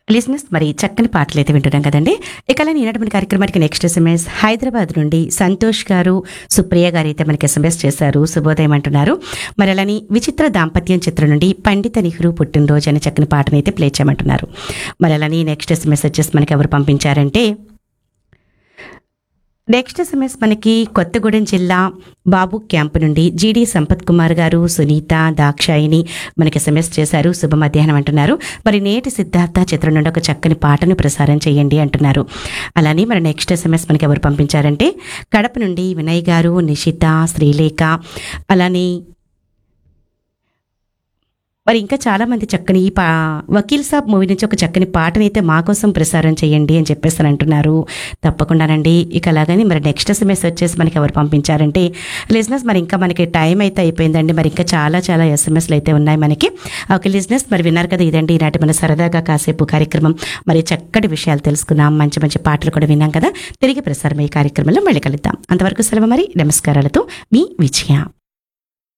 లిజినెస్ మరి చక్కని పాటలు అయితే వింటున్నాం కదండి ఇక అలా ఈనాటి కార్యక్రమానికి నెక్స్ట్ ఎస్ఎంఎస్ హైదరాబాద్ నుండి సంతోష్ గారు సుప్రియ గారు అయితే మనకి ఎస్ఎంఎస్ చేశారు శుభోదయం అంటున్నారు మరి అలాని విచిత్ర దాంపత్యం చిత్రం నుండి పండిత నెహ్రూ పుట్టినరోజు అనే చక్కని పాటను అయితే ప్లే చేయమంటున్నారు మరి అలాని నెక్స్ట్ ఎస్ఎంఎస్ వచ్చేసి మనకి ఎవరు పంపించారంటే నెక్స్ట్ ఎస్ఎంఎస్ మనకి కొత్తగూడెం జిల్లా బాబు క్యాంపు నుండి జీడి సంపత్ కుమార్ గారు సునీత దాక్షాయిని మనకి ఎస్ఎంఎస్ చేశారు శుభ మధ్యాహ్నం అంటున్నారు మరి నేటి సిద్ధార్థ చిత్రం నుండి ఒక చక్కని పాటను ప్రసారం చేయండి అంటున్నారు అలానే మరి నెక్స్ట్ ఎస్ఎంఎస్ మనకి ఎవరు పంపించారంటే కడప నుండి వినయ్ గారు నిషిత శ్రీలేఖ అలానే మరి ఇంకా చాలా మంది చక్కని ఈ పా వకీల్ సాబ్ మూవీ నుంచి ఒక చక్కని పాటని అయితే మా కోసం ప్రసారం చేయండి అని చెప్పేసి అని అంటున్నారు తప్పకుండానండి ఇక అలాగని మరి నెక్స్ట్ ఎస్ఎంఎస్ వచ్చేసి మనకి ఎవరు పంపించారంటే లిజినెస్ మరి ఇంకా మనకి టైం అయితే అయిపోయిందండి మరి ఇంకా చాలా చాలా ఎస్ఎంఎస్లు అయితే ఉన్నాయి మనకి ఓకే లిజినెస్ మరి విన్నారు కదా ఇదండి ఈనాటి మన సరదాగా కాసేపు కార్యక్రమం మరి చక్కటి విషయాలు తెలుసుకున్నాం మంచి మంచి పాటలు కూడా విన్నాం కదా తిరిగి ప్రసారం ఈ కార్యక్రమంలో మళ్ళీ కలుద్దాం అంతవరకు సెలవు మరి నమస్కారాలతో మీ విజయ